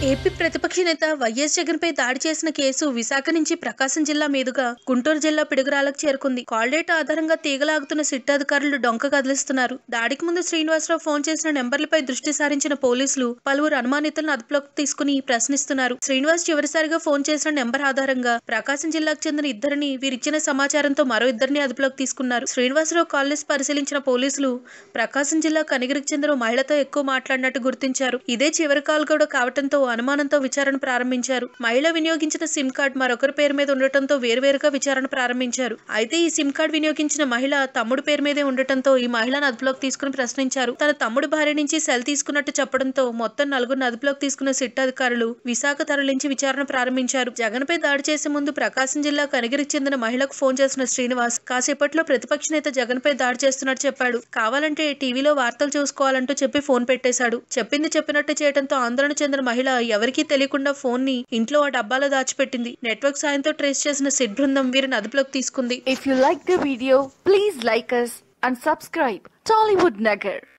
AP ప్రతిపక్ష నేత YS Jagan పై దాడి చేసిన కేసు విశాఖ నుంచి ప్రకాశం జిల్లా మీదుగా గుంటూరు జిల్లా పిడుగురాలకు చేరుకుంది కాల్ డేటా ఆధారంగా తీగలాగుతున్న సిట్ అధికారులు డొంక కదిలిస్తున్నారు దాడికి ముందు శ్రీనివాసరావు ఫోన్ చేసిన నెంబర్లపై దృష్టి సారించిన పోలీసులు పలువురు అనుమానితులను అదుపులోకి తీసుకుని ప్రశ్నిస్తున్నారు శ్రీనివాస్ చివరిసారిగా ఫోన్ చేసిన నెంబర్ ఆధారంగా ప్రకాశం జిల్లాకు చెందిన ఇద్దరిని వీరిచ్చిన సమాచారంతో మరో ఇద్దరిని అదుపులోకి తీసుకున్నారు శ్రీనివాసరావు కాల్ లిస్ట్ పరిశీలించిన పోలీసులు ప్రకాశం జిల్లా కనిగిరికి చెందిన ఓ మహిళతో ఎక్కువ మాట్లాడినట్టు గుర్తించారు ఇదే చివరి కాల్ కూడా కావడంతో అనుమానంతో విచారణ ప్రారంభించారు మహిళ వినియోగించిన సిమ్ కార్డ్ మరొకరి పేరు మీద ఉండటంతో వేరువేరుగా విచారణ ప్రారంభించారు అయితే ఈ సిమ్ కార్డ్ వినియోగించిన మహిళ తమ్ముడు పేరు మీదే ఉండటంతో ఈ మహిళను అదుపులోకి తీసుకుని ప్రశ్నించారు తన తమ్ముడు భార్య నుంచి సెల్ తీసుకున్నట్టు చెప్పడంతో మొత్తం నలుగురిని అదుపులోకి తీసుకున్న సిట్ అధికారులు విశాఖ తరలించి విచారణ ప్రారంభించారు జగన్ పై దాడి చేసే ముందు ప్రకాశం జిల్లా కనిగిరికి చెందిన మహిళకు ఫోన్ చేసిన శ్రీనివాస్ కాసేపట్లో ప్రతిపక్ష నేత జగన్ పై దాడి చేస్తున్నట్టు చెప్పాడు కావాలంటే టీవీలో వార్తలు చూసుకోవాలంటూ చెప్పి ఫోన్ పెట్టేశాడు చెప్పింది చెప్పినట్టు చేయడంతో ఆందోళన చెందిన మహిళ ఎవరికీ తెలియకుండా ఫోన్ ని ఇంట్లో ఆ డబ్బాలో దాచిపెట్టింది నెట్వర్క్ సాయంతో ట్రేస్ చేసిన సిట్ బృందం వీరిని అదుపులోకి తీసుకుంది If you like the video, please like us and subscribe. Tollywood Nagar.